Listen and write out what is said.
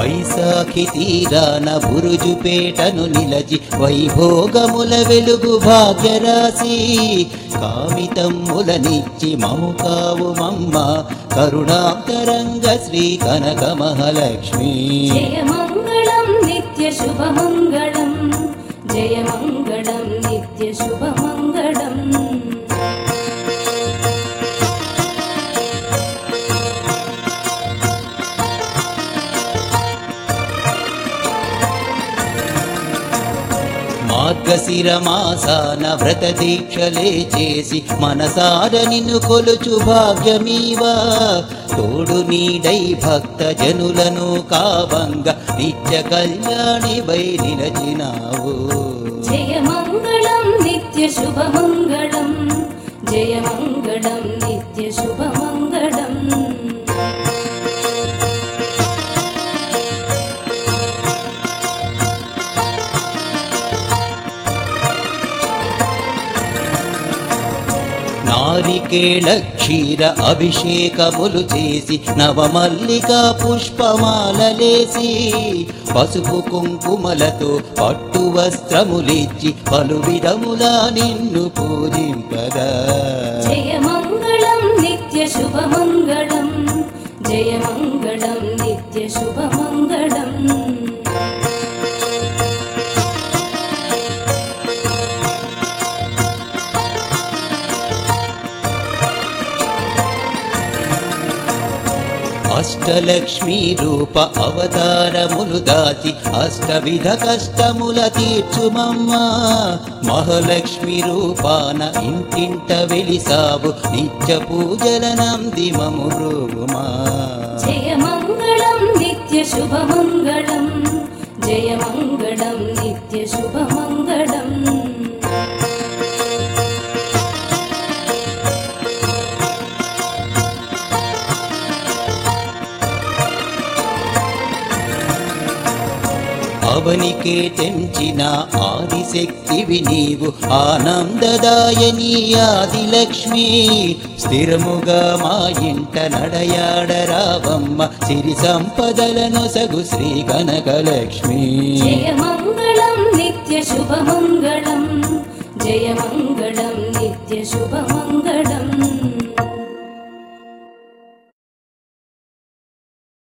వైశాఖి తీరాన బురుజుపేటను నిలచి వైభోగముల వెలుగు భాగ్యరాశి కామితమ్ములనిచ్చి మము కావు మమ్మ కరుణాంతరంగ శ్రీ కనక మహాలక్ష్మి జయమంగళం నిత్య శుభమంగళం జయమంగళం నిత్య శుభమంగళం మార్గశిర మాసాన వ్రత దీక్షలే చేసి మనసార నిన్ను కొలుచు భాగ్యమీవా తోడు నీడై భక్త జనులను కావంగ నిత్య కళ్యాణి వై నిలచినావు జయమంగళం నిత్య శుభమంగళం జయమంగళం నిత్య శుభమంగళం నారికేళ క్షీర అభిషేకములు చేసి నవమల్లిక పుష్పమాలలేసి పసుపు కుంకుమలతో పట్టు వస్త్రములిచ్చి పలు విధములా నిన్ను పూజింపగా జయమంగళం నిత్య శుభమంగళం జయమంగళం నిత్య శుభమంగళం అష్టలక్ష్మీ రూప అవతారములు దాచి అష్టవిధ కష్టముల తీర్చుమమ్మ మహాలక్ష్మి రూపాన ఇంటింట వెలిసావు నిత్య పూజల నంది మము రోగుమా జయమంగళం నిత్య శుభమంగళం జయమంగళం నిత్య శుభమంగళం అవనికే తెంచిన ఆదిశక్తివి నీవు ఆనందదాయని ఆదిలక్ష్మి స్థిరముగా మా ఇంట నడయాడరావమ్మ సిరి సంపదలను సగు శ్రీ కనకలక్ష్మి జయమంగళం నిత్య శుభమంగళం జయమంగళం నిత్య శుభమంగళం